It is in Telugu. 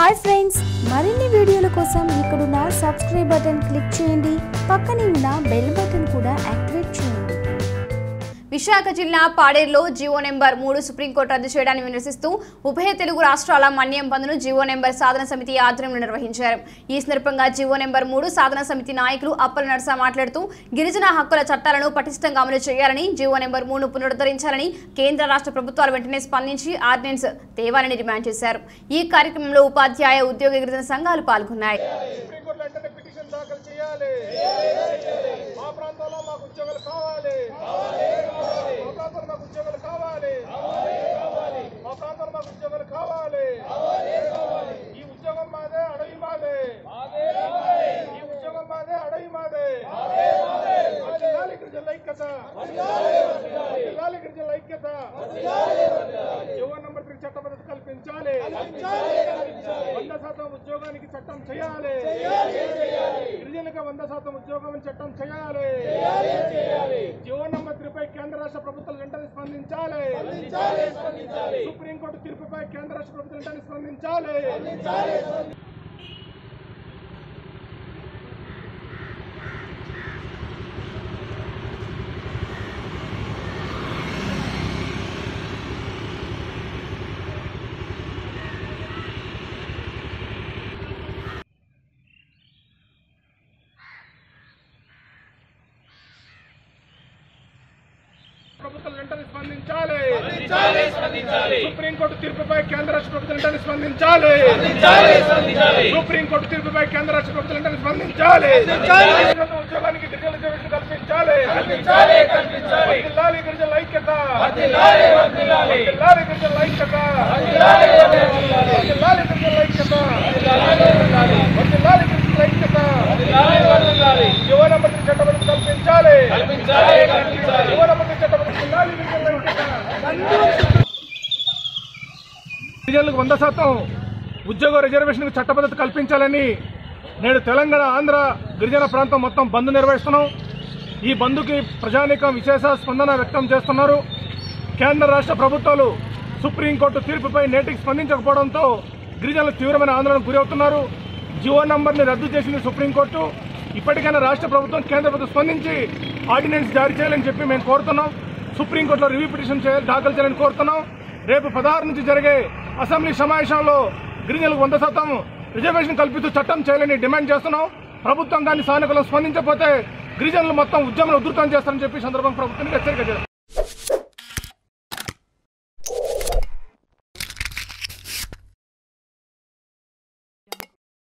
హాయ్ ఫ్రెండ్స్ మరిన్ని వీడియోల కోసం ఇక్కడున్న సబ్స్క్రైబ్ బటన్ క్లిక్ చేయండి పక్కనే ఉన్న బెల్ బటన్ కూడా యాక్టివేట్ చేయండి విశాఖ జిల్లా పాడేరులో జీవో నెంబర్ మూడు సుప్రీంకోర్టు రద్దు చేయడాన్ని విమర్శిస్తూ ఉభయ తెలుగు రాష్ట్రాల మన్యం బంద్ను జీవో నెంబర్ సాధన సమితి ఆధ్వర్యంలో నిర్వహించారు ఈ సందర్భంగా జీవో నెంబర్ మూడు సాధన సమితి నాయకులు అప్పల నరస మాట్లాడుతూ గిరిజన హక్కుల చట్టాలను పటిష్టంగా అమలు చేయాలని జీవో నెంబర్ మూడు పునరుద్ధరించాలని కేంద్ర రాష్ట్ర ప్రభుత్వాలు వెంటనే స్పందించి ఆర్డినెన్స్ తేవాలని డిమాండ్ చేశారు ఈ కార్యక్రమంలో ఉపాధ్యాయ ఉద్యోగ గిరిజన సంఘాలు పాల్గొన్నాయి సుప్రీంకోర్టు వెంటనే పిటిషన్ దాఖలు చేయాలి మా ప్రాంతంలో మాకు ఉద్యోగాలు కావాలి మా ప్రాంతంలో మాకు ఉద్యోగాలు కావాలి మా ప్రాంతంలో మాకు ఉద్యోగాలు కావాలి ఈ ఉద్యోగం మాదే అడవి మాదే ఈ ఉద్యోగం మాదే అడవి మాదే వర్ధిల్లాలి గిరిజనుల ఐక్యత వర్ధిల్లాలి గిరిజనుల ఐక్యత యువ నంబర్ త్రీ చట్టబద్ధత కల్పించాలి వంద శాతం ఉద్యోగానికి చట్టం చేయాలి గిరిజనులకు వంద శాతం ఉద్యోగం చట్టం చేయాలి జీవో నంబర్ త్రీపై కేంద్ర రాష్ట్ర ప్రభుత్వాలు వెంటనే స్పందించాలి సుప్రీంకోర్టు తీర్పుపై కేంద్ర రాష్ట్ర ప్రభుత్వం వెంటనే స్పందించాలి ప్రభుత్వాలు వెంటనే స్పందించాలి సుప్రీంకోర్టు తీర్పుపై కేంద్ర రాష్ట్ర ప్రభుత్వం వెంటనే స్పందించాలి సుప్రీంకోర్టు తీర్పుపై కేంద్ర రాష్ట్ర ప్రభుత్వం వెంటనే స్పందించాలి ఉద్యోగానికి గిరిజన రిజర్వేషన్ కల్పించాలి వర్ధిల్లాలి గిరిజనుల ఐక్యత వర్ధిల్లాలి గిరిజనుల ఐక్యత వర్ధిల్లాలి గిరిజనుల ఐక్యత వర్ధిల్లాలి గిరిజనుల ఐక్యత యువ నంబర్ చట్టబద్ధత కల్పించాలి యువ నంబర్ చట్టబద్ధత వర్ధిల్లాలి గిరిజనుల ఐక్యత గిరిజనులకు వంద శాతం ఉద్యోగ రిజర్వేషన్ చట్టబద్ధత కల్పించాలని నేడు తెలంగాణ ఆంధ్ర గిరిజన ప్రాంతం మొత్తం బంద్ నిర్వహిస్తున్నాం ఈ బంద్కి ప్రజానీకం విశేష స్పందన వ్యక్తం చేస్తున్నారు కేంద్ర రాష్ట్ర ప్రభుత్వాలు సుప్రీంకోర్టు తీర్పుపై నేటికి స్పందించకపోవడంతో గిరిజనులు తీవ్రమైన ఆందోళనకు గురవుతున్నారు జియో నంబర్ని రద్దు చేసింది సుప్రీంకోర్టు ఇప్పటికైనా రాష్ట్ర ప్రభుత్వం కేంద్ర ప్రభుత్వం స్పందించి ఆర్డినెన్స్ జారీ చేయాలని చెప్పి మేము కోరుతున్నాం సుప్రీంకోర్టులో రివ్యూ పిటిషన్ చేయాలి దాఖలు చేయాలని కోరుతున్నాం రేపు పదహారు నుంచి జరిగే అసెంబ్లీ సమావేశంలో గిరిజనులకు వంద శాతం రిజర్వేషన్ కల్పిస్తూ చట్టం చేయాలని డిమాండ్ చేస్తున్నాం ప్రభుత్వం కానీ సానుకూలంగా స్పందించకపోతే గిరిజనులు మొత్తం ఉద్యమం ఉధృతం చేస్తారని చెప్పి ఈ సందర్భంగా ప్రభుత్వానికి హెచ్చరిక చేస్తాం